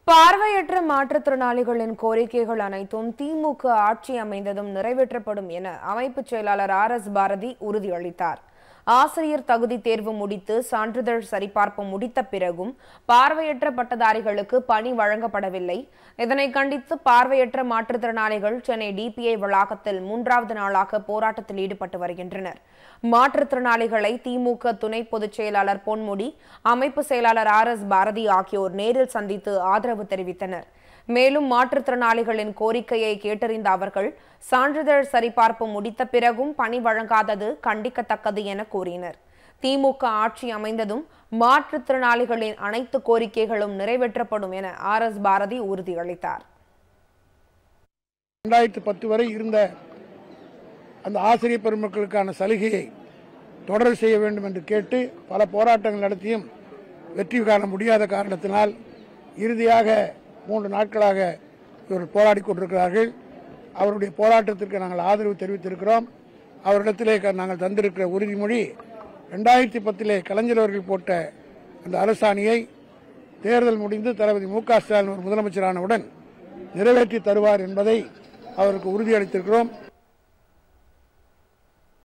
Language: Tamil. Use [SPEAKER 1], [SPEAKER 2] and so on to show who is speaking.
[SPEAKER 1] பார்வையற்ற மாற்றுத்திறனாளிகளின் கோரிக்கைகள் அனைத்தும் திமுக ஆட்சி அமைந்ததும் நிறைவேற்றப்படும் என அமைப்பு செயலாளர் ஆர் எஸ் பாரதி உறுதியளித்தார் ஆசிரியர் தகுதி தேர்வு முடித்து சான்றிதழ் சரிபார்ப்பு முடித்த பிறகும் பார்வையற்ற பட்டதாரிகளுக்கு பணி வழங்கப்படவில்லை இதனை கண்டித்து பார்வையற்ற மாற்றுத்திறனாளிகள் சென்னை டிபிஐ வளாகத்தில் மூன்றாவது நாளாக போராட்டத்தில் ஈடுபட்டு வருகின்றனர் மாற்றுத்திறனாளிகளை திமுக துணை பொதுச் செயலாளர் பொன்முடி அமைப்பு செயலாளர் ஆர் எஸ் பாரதி ஆகியோர் நேரில் சந்தித்து ஆதரவு தெரிவித்தனர் மேலும் மாற்றுத்திறனாளிகளின் கோரிக்கையை கேட்டறிந்த அவர்கள் சான்றிதழ் சரிபார்ப்பு முடித்த பிறகும் பணி வழங்காதது கண்டிக்கத்தக்கது என கூறினர் திமுக ஆட்சி அமைந்ததும் மாற்றுத்திறனாளிகளின் அனைத்து கோரிக்கைகளும் நிறைவேற்றப்படும் என ஆர் எஸ் பாரதி உறுதியளித்தார்
[SPEAKER 2] ரெண்டாயிரத்தி பத்து வரை இருந்த அந்த ஆசிரியர் பெருமக்களுக்கான சலுகையை தொடர் செய்ய வேண்டும் என்று கேட்டு பல போராட்டங்கள் நடத்தியும் வெற்றி காண முடியாத காரணத்தினால் இறுதியாக மூன்று நாட்களாக இவர்கள் போராடி கொண்டிருக்கிறார்கள் அவருடைய போராட்டத்திற்கு நாங்கள் ஆதரவு தெரிவித்திருக்கிறோம் அவரிடத்திலே க- நாங்கள் தந்திருக்கிற உறுதிமொழி ரெண்டாயிரத்தி பத்திலே கலைஞர் அவர்கள் போட்ட அந்த அரசாணையை தேர்தல் முடிந்து தளபதி மு க ஸ்டாலின் ஒரு முதலமைச்சரானவுடன் நிறைவேற்றி தருவார் என்பதை அவருக்கு உறுதியளித்திருக்கிறோம்